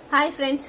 hi friends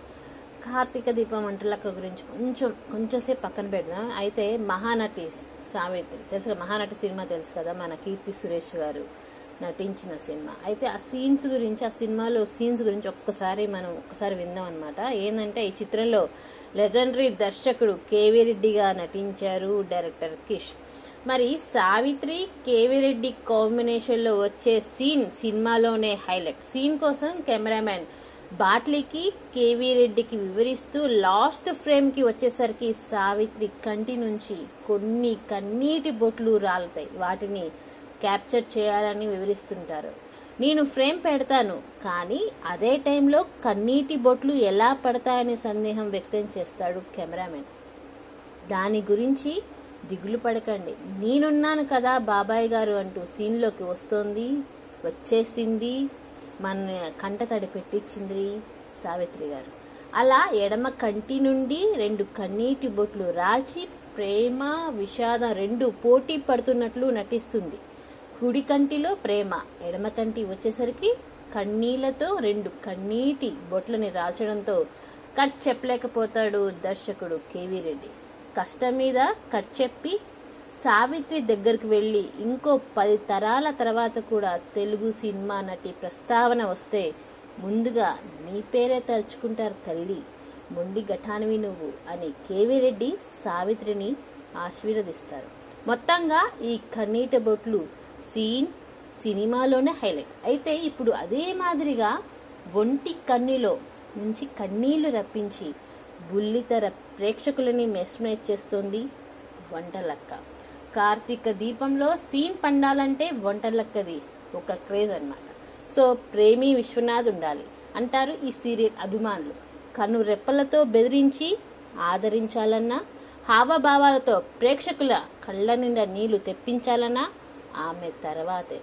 Karthika దీపం వంటలక్క గురించి కొంచెం కొంచెంసేపు పక్కన పెడదాం అయితే మహానటి సావిత్రి తెలుసు కదా మహానటి సినిమా తెలుసు కదా మన కీర్తి సురేష్ గారు నటించిన సినిమా అయితే ఆ సీన్స్ గురించి ఆ సినిమాలో సీన్స్ గురించి ఒక్కసారి మనం ఒక్కసారి విందాం అనమాట ఏంటంటే ఈ చిత్రంలో లెజెండరీ దర్శకుడు కేవీ రెడ్డిగా నటించారు డైరెక్టర్ కిష్ మరి సావిత్రి కేవీ రెడ్డి కాంబినేషన్ లో వచ్చే సీన్ సినిమాలోనే హైలైట్ సీన్ కోసం కెమెరామ్యాన్ బాట్లీకి కేవీ రెడ్డికి వివరిస్తూ లాస్ట్ ఫ్రేమ్ కి వచ్చేసరికి సావిత్రి కంటి నుంచి కొన్ని కన్నీటి బొట్లు రాలుతాయి వాటిని క్యాప్చర్ చేయాలని వివరిస్తుంటారు నేను ఫ్రేమ్ పెడతాను కానీ అదే టైంలో కన్నీటి బొట్లు ఎలా పడతాయనే సందేహం వ్యక్తం చేస్తాడు కెమెరామెన్ దాని గురించి దిగులు పడకండి నేనున్నాను కదా బాబాయ్ గారు అంటూ సీన్లోకి వస్తోంది వచ్చేసింది మన కంటతడి పెట్టించింది సావిత్రి గారు అలా ఎడమ కంటి నుండి రెండు కన్నీటి బొట్లు రాల్చి ప్రేమ విషాదం రెండు పోటీ పడుతున్నట్లు నటిస్తుంది కుడి కంటిలో ప్రేమ ఎడమ కంటి వచ్చేసరికి కన్నీళ్లతో రెండు కన్నీటి బొట్లని రాల్చడంతో కట్ చెప్పలేకపోతాడు దర్శకుడు కేవీ రెడ్డి కష్టం మీద కట్ చెప్పి సావిత్రి దగ్గరికి వెళ్ళి ఇంకో పది తరాల తర్వాత కూడా తెలుగు సినిమా నటి ప్రస్తావన వస్తే ముందుగా నీ పేరే తలుచుకుంటారు తల్లి మొండి ఘటానివి నువ్వు అని కేవీ రెడ్డి సావిత్రిని ఆశీర్వదిస్తారు మొత్తంగా ఈ కన్నీట బొట్లు సీన్ సినిమాలోనే హైలైట్ అయితే ఇప్పుడు అదే మాదిరిగా ఒంటి కన్నులో నుంచి కన్నీళ్లు రప్పించి బుల్లితెర ప్రేక్షకులని మెస్మరైజ్ చేస్తోంది వంటలక్క కార్తీక దీపంలో సీన్ పండాలంటే వంటలక్కది ఒక క్రేజ్ అన్నమాట సో ప్రేమి విశ్వనాథ్ ఉండాలి అంటారు ఈ సీరియల్ అభిమానులు కన్ను రెప్పలతో బెదిరించి ఆదరించాలన్నా హావభావాలతో ప్రేక్షకుల కళ్ళ నిండా నీళ్లు తెప్పించాలన్నా ఆమె తర్వాతే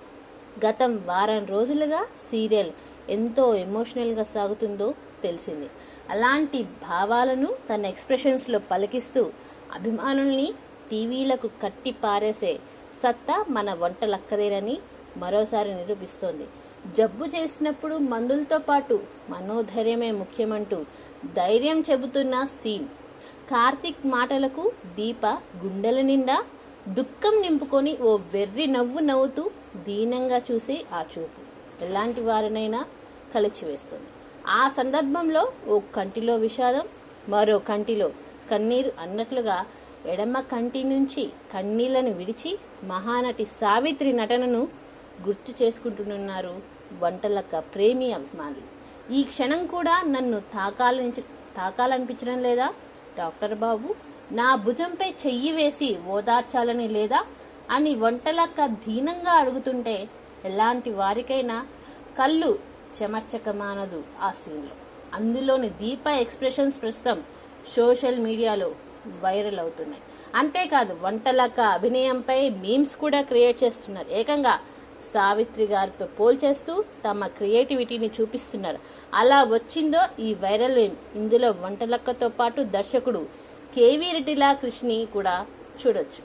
గతం వారం రోజులుగా సీరియల్ ఎంతో ఎమోషనల్గా సాగుతుందో తెలిసింది అలాంటి భావాలను తన ఎక్స్ప్రెషన్స్లో పలికిస్తూ అభిమానుల్ని టీవీలకు కట్టి పారేసే సత్తా మన వంటలక్కదేనని మరోసారి నిరూపిస్తోంది జబ్బు చేసినప్పుడు మందులతో పాటు మనోధైర్యమే ముఖ్యమంటూ ధైర్యం చెబుతున్న సీన్ కార్తిక్ మాటలకు దీప గుండెల నిండా దుఃఖం నింపుకొని ఓ వెర్రి నవ్వు నవ్వుతూ దీనంగా చూసి ఆ చూపు ఎలాంటి వారినైనా కలిచివేస్తుంది ఆ సందర్భంలో ఓ కంటిలో విషాదం మరో కంటిలో కన్నీరు అన్నట్లుగా ఎడమ కంటి నుంచి కన్నీళ్లను విడిచి మహానటి సావిత్రి నటనను గుర్తు చేసుకుంటున్నారు వంటలక్క ప్రేమి అభిమానులు ఈ క్షణం కూడా నన్ను తాకాలని తాకాలనిపించడం లేదా డాక్టర్ బాబు నా భుజంపై చెయ్యి వేసి ఓదార్చాలని లేదా అని వంటలక్క దీనంగా అడుగుతుంటే ఎలాంటి వారికైనా కళ్ళు చెమర్చక మానదు ఆ సీన్లో అందులోని దీప ఎక్స్ప్రెషన్స్ ప్రస్తుతం సోషల్ మీడియాలో వైరల్ అవుతున్నాయి అంతేకాదు వంటలక్క అభినయంపై మీమ్స్ కూడా క్రియేట్ చేస్తున్నారు ఏకంగా సావిత్రి గారితో పోల్చేస్తూ తమ క్రియేటివిటీని చూపిస్తున్నారు అలా వచ్చిందో ఈ వైరల్ మీమ్ ఇందులో వంటలక్కతో పాటు దర్శకుడు కేవీ రెడ్డిలా కృష్ణి కూడా చూడొచ్చు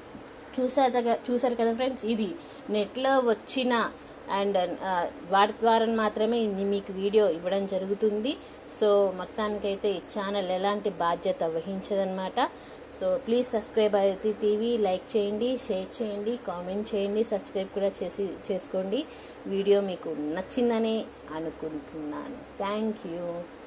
చూసారు చూసారు కదా ఫ్రెండ్స్ ఇది నెట్లో వచ్చిన అండ్ వాటి ద్వారా మాత్రమే మీకు వీడియో ఇవ్వడం జరుగుతుంది సో మొత్తానికైతే ఈ ఛానల్ ఎలాంటి బాధ్యత వహించదనమాట సో ప్లీజ్ సబ్స్క్రైబ్ అయితే టీవీ లైక్ చేయండి షేర్ చేయండి కామెంట్ చేయండి సబ్స్క్రైబ్ కూడా చేసి చేసుకోండి వీడియో మీకు నచ్చిందని అనుకుంటున్నాను థ్యాంక్ యూ